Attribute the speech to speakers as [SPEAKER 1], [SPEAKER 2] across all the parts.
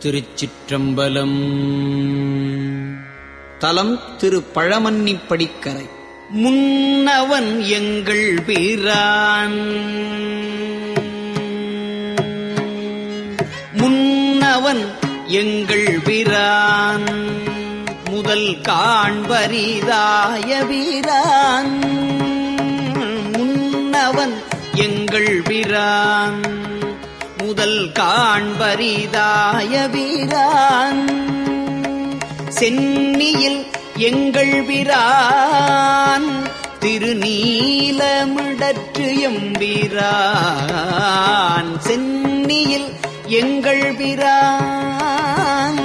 [SPEAKER 1] திருச்சிற்றம்பலம் தலம் திரு பழமன்னிப்படிக்கரை முன்னவன் எங்கள் வீரான் முன்னவன் எங்கள் வீரான் முதல் காண்பரிதாய வீரான் முன்னவன் எங்கள் வீரான் முதல் காண்பரிதாய வீரான் சென்னியில் எங்கள் விரான் திருநீலமிடற்று எம்பிரான் சென்னியில் எங்கள் விரான்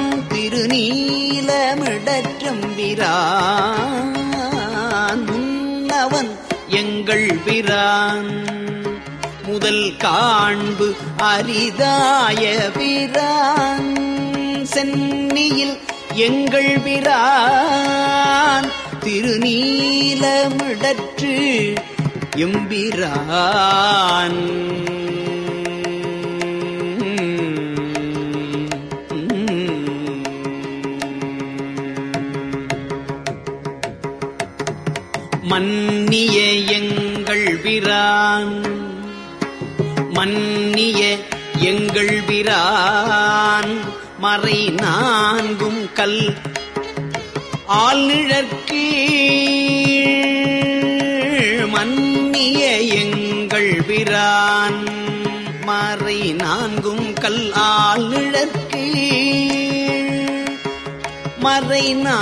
[SPEAKER 1] திருநீலமிடற்றம்பிரான் முன்னவன் எங்கள் பிரான் முதல் காண்பு அரிதாய பிரான் சென்னியில் எங்கள் பிரான் திருநீலமிடற்று எம்பிரான் மன்னிய எங்கள் பிரான் மன்னிய எங்கள் பிரான் மறை நான்கும் கல் ஆழ்நிழற்கு மன்னிய எங்கள் பிரான் மறை நான்கும் கல் ஆழ்நிழற்கு மறை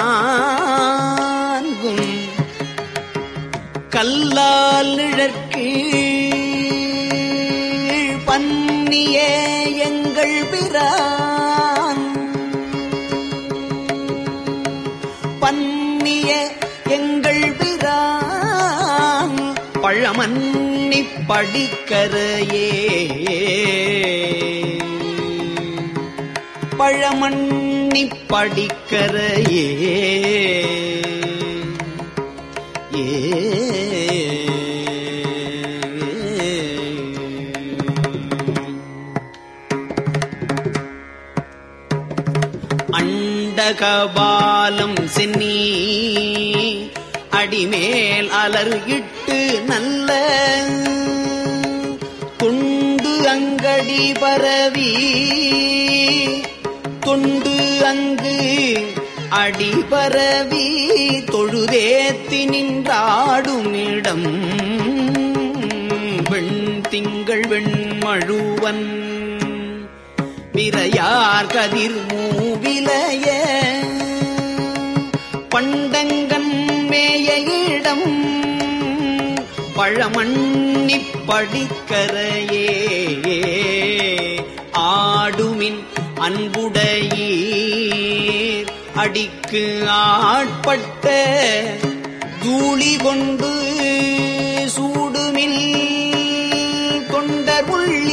[SPEAKER 1] நான்கும் கல்லால் நிழற்கு பன்னிய எங்கள் பிரான் பன்னிய எங்கள் பிரான் பழமன்னி படிக்கரையே பழமன்னி படிக்கரையே அண்டகபாலம் சென்னி அடிமேல் அலர்கிட்டு நல்ல தொண்டு அங்கடி பரவி தொண்டு அங்கு அடிபரவி தொழுதேத்தி நின்றாடுமிடம் வெண் திங்கள் வெண்மழுவன் விரையார் கதிர் மூவிலைய பண்டங்கன் மேய இடம் பழமண்ணி படிக்கரையே ஆடுமின் அன்புடையீர் அடிக்கு ஆட்பட்ட தூளி கொண்டு சூடுமில் கொண்டர்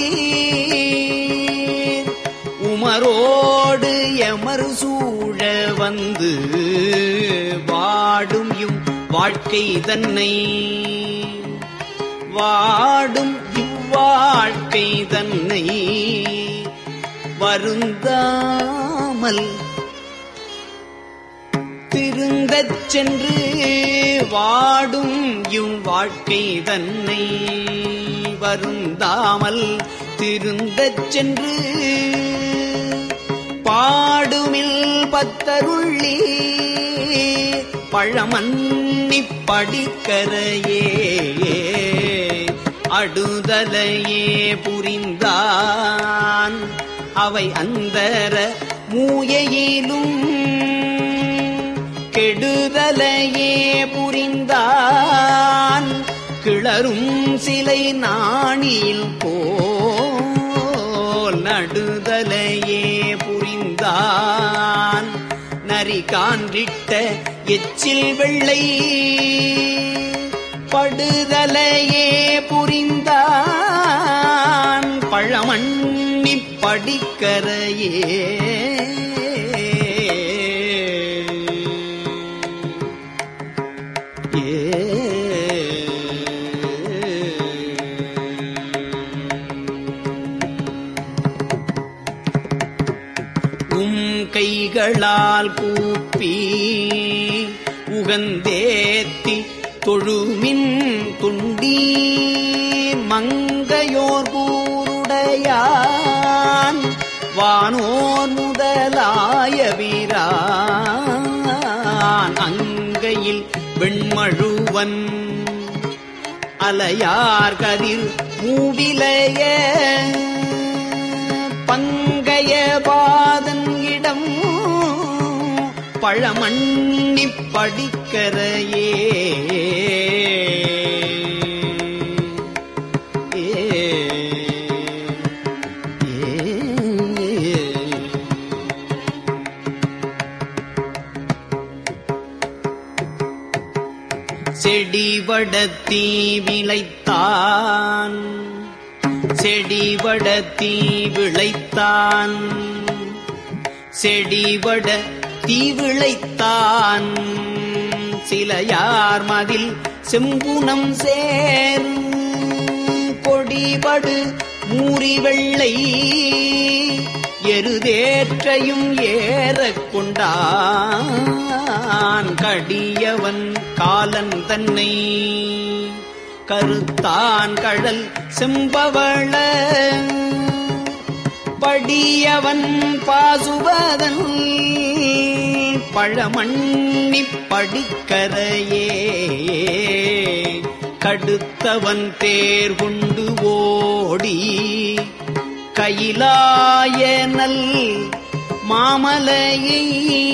[SPEAKER 1] உள்ளீர் உமரோடு எமர் சூழ வந்து வாடும் இவ் வாழ்க்கை தன்னை வாடும் இவ்வாழ்க்கை தன்னை வருந்தாமல் திருந்தச் சென்று வாடும் இவ் வாழ்க்கை தன்னை வருந்தாமல் திருந்தச் சென்று பாடுமில் பத்தருள்ளி பழமன்னி படிக்கரையே அடுதலையே புரிந்தான் அவை அந்தர மூயையிலும் கெடுதலையே புரிந்தான் கிளரும் சிலை நாணியில் போல் நடுதலையே புரிந்தான் நரி கான்றிட்ட எச்சில் வெள்ளை படுதலையே புரிந்தான் பழமண்ணி படிக்கரையே உம் கைகளால் கூப்பி உகந்தேத்தி தொழுமின் துண்டீர் மங்கையோர் கூருடையான் வானோர் முதலாய வீரான் அங்கையில் வெண்மழுவன் அலையார் கதிர் மூவிலைய பங்கைய பாதன் இடம் பழமண்ணி படிக்கரையே ஏ ஏ செடிவடத்தீ விளைத்தான் செடிவடத்தீ விளைத்தான் செடிவட தீவிளைத்தான் சிலையார் மதில் செம்புனம் சேர் கொடிபடு மூறி வெள்ளை எருதேற்றையும் ஏறக் கொண்டான் கடியவன் காலன் தன்னை கருத்தான் கடல் செம்பவள படியவன் பாசுவதன் பழமண்ணி படிக்கரையே கடுத்தவன் தேர் கொண்டு ஓடி கையிலாய நல் மாமலையை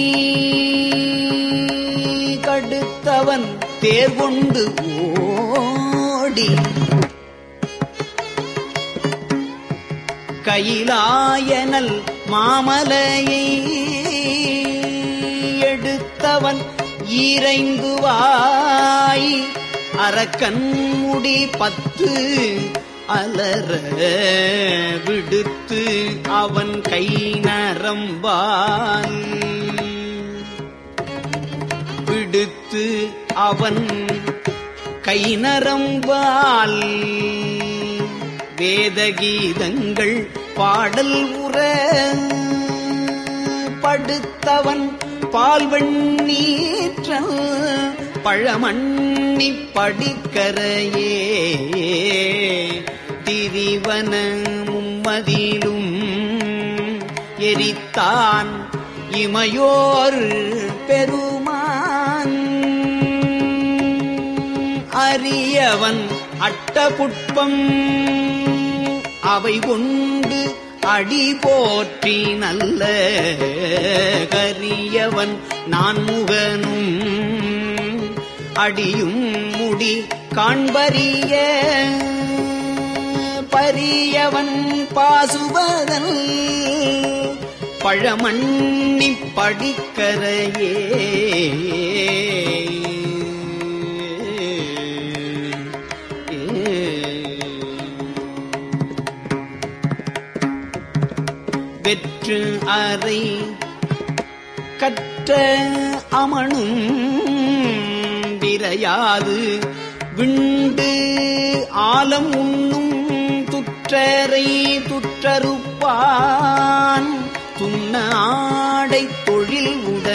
[SPEAKER 1] கடுத்தவன் தேர் கொண்டு ஓடி கையிலாயனல் மாமலையை எடுத்தவன் ஈரைந்து வாய் அரக்கன் முடி பத்து அலற விடுத்து அவன் கை நரம்பால் விடுத்து அவன் கை நரம்பால் வேதகீதங்கள் பாடல் உற படுத்தவன் பால்வண்ணீற்றல் பழமண்ணி படிக்கரையே திரிவன மும்மதிலும் எரித்தான் இமையோர் பெருமான் அரியவன் அட்டபுட்பம் அவை கொண்டு அடி போற்றி நல்ல கரியவன் நான் முகனும் அடியும் முடி காண்பறிய பரியவன் பாசுவதன் பழமண்ணி படிக்கரையே வெற்று அறை கற்ற அமனும் விரையாது விண்டு ஆலம் உண்ணும் துற்றரை துற்றறுப்பான் துண்ண ஆடை தொழில்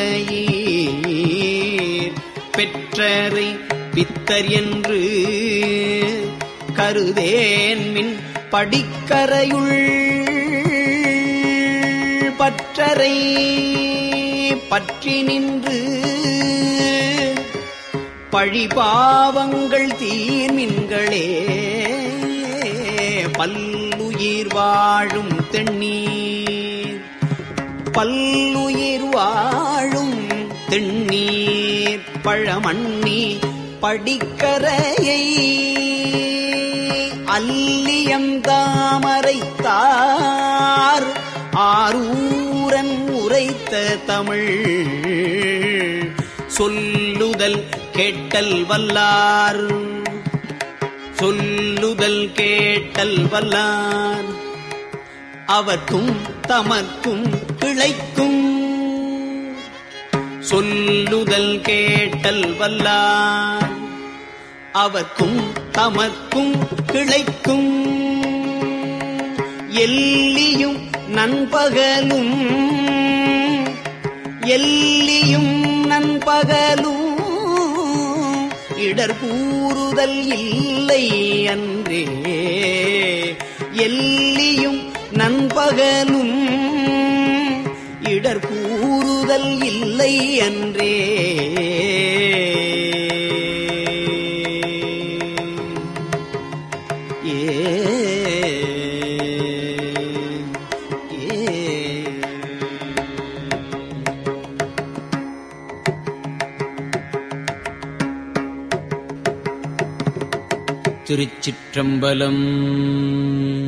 [SPEAKER 1] உடையீர் பெற்றரை பித்தர் என்று கருதேன் மின் படிக்கரையுள் பற்றரை பற்றி நின்று பழிபாவங்கள் தீர்மின்களே பல்லுயிர் வாழும் தென்னீர் பல்லுயிர் வாழும் தென்னீர் பழமண்ணி படிக்கரையை அல்லியம் தாமரைத்தார் ஆரூரன் உரைத்த தமிழ் சொல்லுதல் கேட்டல் வல்லார் சொல்லுதல் கேட்டல் வல்லார் அவர்க்கும் தமக்கும் கிளைக்கும் சொல்லுதல் கேட்டல் வல்லார் அவர்க்கும் தமக்கும் கிளைக்கும் எல்லியும் நண்பகலும் எல்லியும் நண்பகலும் இடர் கூறுதல் இல்லை அன்றே எல்லியும் நண்பகலும் இடர் கூறுதல் இல்லை அன்றே ஏ திருச்சிற்றம்பலம்